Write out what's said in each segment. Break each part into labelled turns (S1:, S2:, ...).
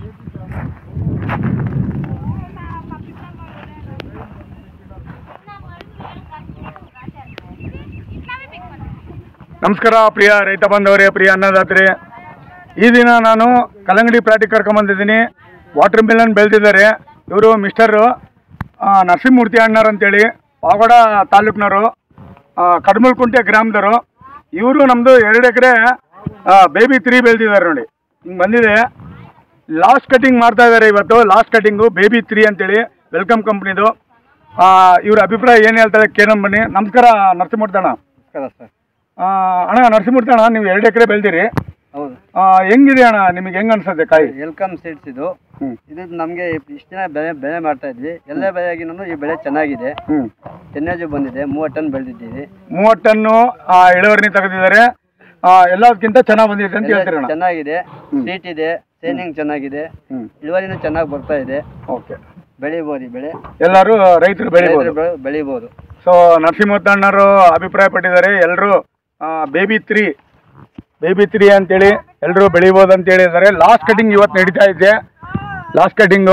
S1: ನಮಸ್ಕಾರ ಪ್ರಿಯ ರೈತ ಬಾಂಧವರೇ ಪ್ರಿಯ ಅನ್ನದಾತ್ರಿ ಈ ದಿನ ನಾನು ಕಲ್ಲಂಗಡಿ ಪ್ಲಾಟಿಗೆ ಕರ್ಕೊಂಬಂದಿದ್ದೀನಿ ವಾಟರ್ ಮಿಲನ್ ಬೆಳೆದಿದ್ದಾರೆ ಇವರು ಮಿಸ್ಟರು ನರಸಿಂಹಮೂರ್ತಿ ಅಣ್ಣರು ಅಂತೇಳಿ ಪಾವಗಡ ತಾಲೂಕಿನವರು ಕಡಮಲ್ಕುಂಟೆ ಗ್ರಾಮದವರು ಇವರು ನಮ್ಮದು ಎರಡು ಎಕರೆ ಬೇಬಿ ತ್ರೀ ಬೆಳೆದಿದ್ದಾರೆ ನೋಡಿ ಹಿಂಗೆ ಬಂದಿದೆ ಲಾಸ್ಟ್ ಕಟಿಂಗ್ ಮಾಡ್ತಾ ಇದ್ದಾರೆ ಇವತ್ತು ಲಾಸ್ಟ್ ಕಟಿಂಗು ಬೇಬಿ ತ್ರೀ ಅಂತೇಳಿ ವೆಲ್ಕಮ್ ಕಂಪ್ನಿದು ಇವ್ರ ಅಭಿಪ್ರಾಯ ಏನು ಹೇಳ್ತಾರೆ ಕೇಳೋಣ ಬನ್ನಿ ನಮಸ್ಕಾರ ನರಸಿಂಹಮೂರ್ತಿ ಅಣ್ಣ
S2: ನಮಸ್ಕಾರ ಸರ್
S1: ಆ, ಅಣ್ಣ ನರಸಿಂಹಮೂರ್ತಿ ಅಣ್ಣ ನೀವು ಎರಡು ಎಕರೆ ಬೆಳೆದಿರಿ
S2: ಹೌದು
S1: ಆ, ಹೆಂಗಿದೆ ಅಣ್ಣ ನಿಮಗೆ ಹೆಂಗ್ ಅನ್ಸುತ್ತೆ ಕಾಯಿ
S2: ವೆಲ್ಕಮ್ ಸೀಡ್ಸ್ ಇದು
S1: ಹ್ಮ್.
S2: ಇದು ನಮಗೆ ಇಷ್ಟು ದಿನ ಬೆಳೆ ಬೆಳೆ ಮಾಡ್ತಾ ಇದ್ವಿ ಎಲ್ಲ ಬೆಳೆಯಾಗಿನೂ ಈ ಬೆಳೆ ಚೆನ್ನಾಗಿದೆ
S1: ಹ್ಮ್
S2: ಟೆನ್ನೇಜು ಬಂದಿದೆ ಮೂವತ್ತು ಟನ್ ಬೆಳೆದಿದ್ದೀವಿ
S1: ಮೂವತ್ತು ಟನ್ನು ಆ, ಇಳುವರಿನಿ ತೆಗೆದಿದ್ದಾರೆ ಆ, ಎಲ್ಲದಕ್ಕಿಂತ ಚೆನ್ನಾಗಿ ಬಂದಿದೆ ಅಂತ
S2: ಎಲ್ಲ
S1: ಹೇಳ್ತೀರಿ ಅಣ್ಣ
S2: ಚೆನ್ನಾಗಿದೆ ಸೀಟ್ ಇದೆ ಶೈನಿಂಗ್ ಚೆನ್ನಾಗಿದೆ
S1: ಹ್ಮ್
S2: ಇಳುವರಿನೂ ಚೆನ್ನಾಗಿ ಬರ್ತಾ ಇದೆ
S1: ಓಕೆ
S2: ಬೆಳಿಬೋದು ಈ ಬೆಳೆ
S1: ಎಲ್ಲರೂ ರೈತರು ಬೆಳಿಬೋದು
S2: ರೈತರು ಬೆಳೆ- ಬೆಳಿಬೋದು
S1: ಸೊ ನರಸಿಂಹಮೂರ್ತಿ ಅಣ್ಣರು ಅಭಿಪ್ರಾಯ ಪಟ್ಟಿದ್ದಾರೆ ಎಲ್ಲರೂ ಬೇಬಿ ತ್ರೀ ಬೇಬಿ ತ್ರೀ ಅಂತೇಳಿ ಎಲ್ಲರೂ ಬೆಳಿಬೋದು ಅಂತ ಹೇಳಿದ್ದಾರೆ ಲಾಸ್ಟ್ ಕಟಿಂಗ್ ಇವತ್ತು ನಡೀತಾ ಇದೆ ಲಾಸ್ಟ್ ಕಟಿಂಗು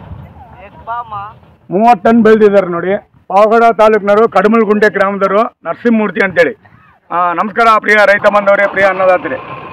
S1: ಮೂವತ್ತು ಟನ್ ಬೆಳೆದಿದ್ದಾರೆ ನೋಡಿ ಪಾವಗಡ ತಾಲೂಕಿನವರು ಕಡಮಲ್ಗುಂಟೆ ಗ್ರಾಮದವರು ನರಸಿಂಹಮೂರ್ತಿ ಅಂತೇಳಿ ಆ, ನಮಸ್ಕಾರ ಪ್ರಿಯ ರೈತ ಬಾಂಧವರೇ ಪ್ರಿಯ ಅನ್ನದಾತ್ರಿ